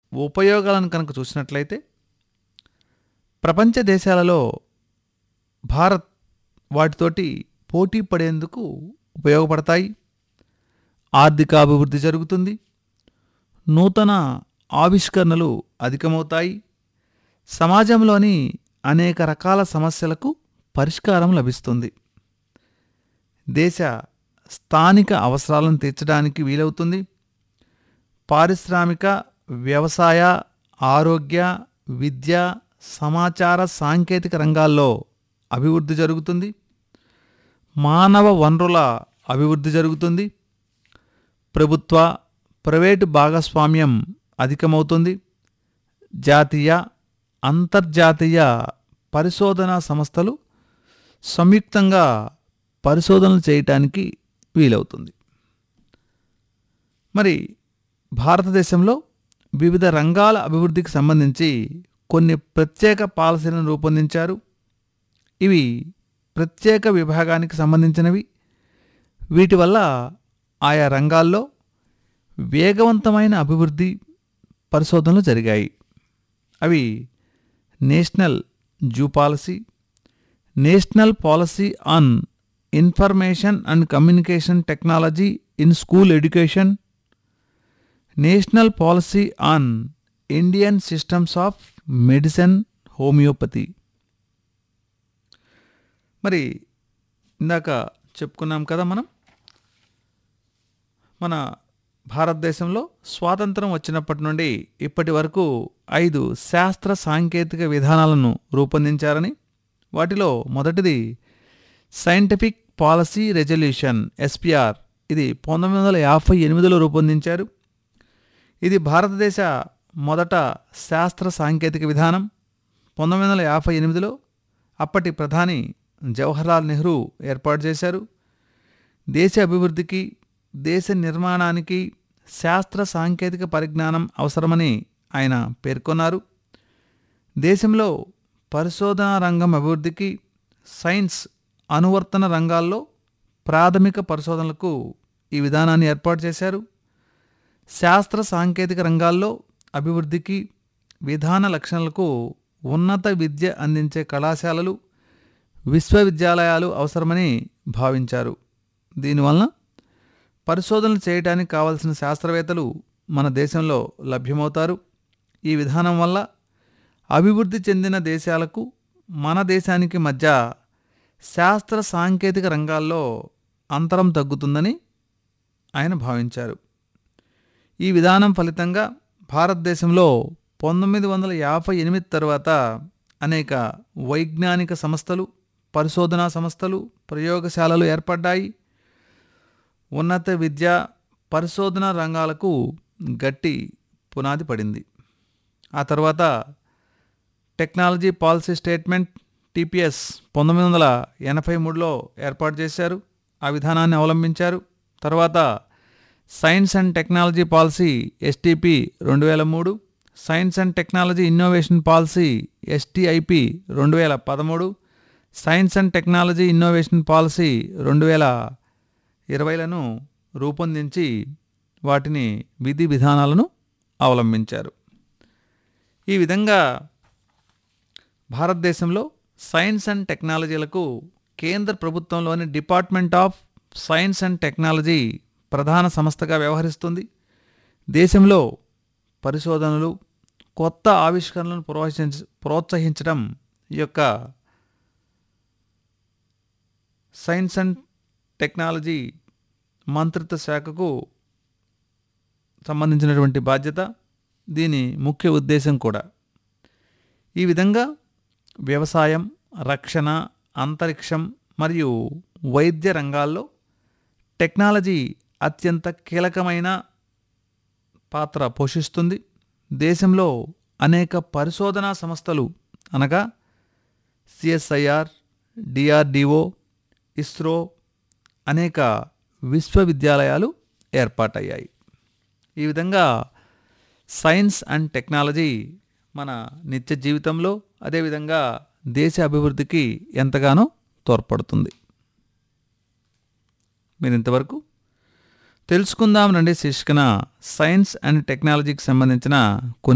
ఉపయోగాలను కనుక చూసినట్లయితే ప్రపంచ దేశాలలో భారత్ వాటితోటి పోటీ పడేందుకు ఉపయోగపడతాయి ఆర్థికాభివృద్ధి జరుగుతుంది నూతన ఆవిష్కరణలు అధికమవుతాయి సమాజంలోని అనేక రకాల సమస్యలకు పరిష్కారం లభిస్తుంది దేశ స్థానిక అవసరాలను తీర్చడానికి వీలవుతుంది పారిశ్రామిక వ్యవసాయ ఆరోగ్య విద్య సమాచార సాంకేతిక రంగాల్లో అభివృద్ధి జరుగుతుంది మానవ వనరుల అభివృద్ధి జరుగుతుంది ప్రభుత్వ ప్రైవేటు భాగస్వామ్యం అధికమవుతుంది జాతీయ అంతర్జాతీయ పరిశోధనా సంస్థలు సంయుక్తంగా పరిశోధనలు చేయటానికి వీలవుతుంది మరి భారతదేశంలో వివిధ రంగాల అభివృద్ధికి సంబంధించి కొన్ని ప్రత్యేక పాలసీలను రూపొందించారు ఇవి ప్రత్యేక విభాగానికి సంబంధించినవి వీటి వల్ల ఆయా రంగాల్లో వేగవంతమైన అభివృద్ధి పరిశోధనలు జరిగాయి అవి national zoo policy national policy on information and communication technology in school education national policy on Indian systems of medicine homoeopathy మరి ఇందాక చెప్పుకున్నాం కదా మనం మన భారతదేశంలో స్వాతంత్రం వచ్చినప్పటి నుండి ఇప్పటి వరకు ఐదు శాస్త్ర సాంకేతిక విధానాలను రూపొందించారని వాటిలో మొదటిది సైంటిఫిక్ పాలసీ రెజల్యూషన్ ఎస్పిఆర్ ఇది పంతొమ్మిది వందల యాభై ఎనిమిదిలో రూపొందించారు ఇది భారతదేశ మొదట శాస్త్ర సాంకేతిక విధానం పంతొమ్మిది వందల యాభై ఎనిమిదిలో అప్పటి ప్రధాని జవహర్లాల్ నెహ్రూ ఏర్పాటు చేశారు దేశ అభివృద్ధికి దేశ నిర్మాణానికి శాస్త్ర సాంకేతిక పరిజ్ఞానం అవసరమని ఆయన పేర్కొన్నారు దేశంలో పరిశోధనా రంగం అభివృద్ధికి సైన్స్ అనువర్తన రంగాల్లో ప్రాథమిక పరిశోధనలకు ఈ విధానాన్ని ఏర్పాటు చేశారు శాస్త్ర సాంకేతిక రంగాల్లో అభివృద్ధికి విధాన లక్షణాలకు ఉన్నత విద్య అందించే కళాశాలలు విశ్వవిద్యాలయాలు అవసరమని భావించారు దీనివలన పరిశోధనలు చేయడానికి కావలసిన శాస్త్రవేత్తలు మన దేశంలో లభ్యమవుతారు ఈ విధానం వల్ల అభివృద్ధి చెందిన దేశాలకు మన దేశానికి మధ్య శాస్త్ర సాంకేతిక రంగాల్లో అంతరం తగ్గుతుందని ఆయన భావించారు ఈ విధానం ఫలితంగా భారతదేశంలో పంతొమ్మిది వందల యాభై ఎనిమిది తర్వాత అనేక వైజ్ఞానిక సంస్థలు పరిశోధనా సంస్థలు ప్రయోగశాలలు ఏర్పడ్డాయి ఉన్నత విద్య పరిశోధనా రంగాలకు గట్టి పునాది పడింది ఆ తర్వాత టెక్నాలజీ పాలసీ స్టేట్మెంట్ టీపీఎస్ పంతొమ్మిది వందల ఎనభై మూడులో ఏర్పాటు చేశారు ఆ విధానాన్ని అవలంబించారు తర్వాత science and technology policy STP రెండు వేల మూడు science and technology innovation policy STIP రెండు వేల పదమూడు science and technology innovation policy రెండు వేల ఇరవైలను రూపొందించి వాటిని విధి విధానాలను అవలంబించారు ఈ విధంగా భారతదేశంలో సైన్స్ అండ్ టెక్నాలజీలకు కేంద్ర ప్రభుత్వంలోని department of science and technology ప్రధాన సంస్థగా వ్యవహరిస్తుంది దేశంలో పరిశోధనలు కొత్త ఆవిష్కరణలను ప్రోత్సహించ ప్రోత్సహించడం ఈ యొక్క సైన్స్ అండ్ టెక్నాలజీ మంత్రిత్వ శాఖకు సంబంధించినటువంటి బాధ్యత దీని ముఖ్య ఉద్దేశం కూడా ఈ విధంగా వ్యవసాయం రక్షణ అంతరిక్షం మరియు వైద్య రంగాల్లో టెక్నాలజీ అత్యంత కీలకమైన పాత్ర పోషిస్తుంది దేశంలో అనేక పరిశోధనా సంస్థలు అనగా సిఎస్ఐఆర్ డిఆర్డిఓ ఇస్రో అనేక విశ్వవిద్యాలయాలు ఏర్పాటయ్యాయి ఈ విధంగా సైన్స్ అండ్ టెక్నాలజీ మన నిత్య జీవితంలో అదేవిధంగా దేశ అభివృద్ధికి ఎంతగానో తోడ్పడుతుంది మీరు ఇంతవరకు తెలుసుకుందాం రండి శీర్షికన సైన్స్ అండ్ టెక్నాలజీకి సంబంధించిన కొన్ని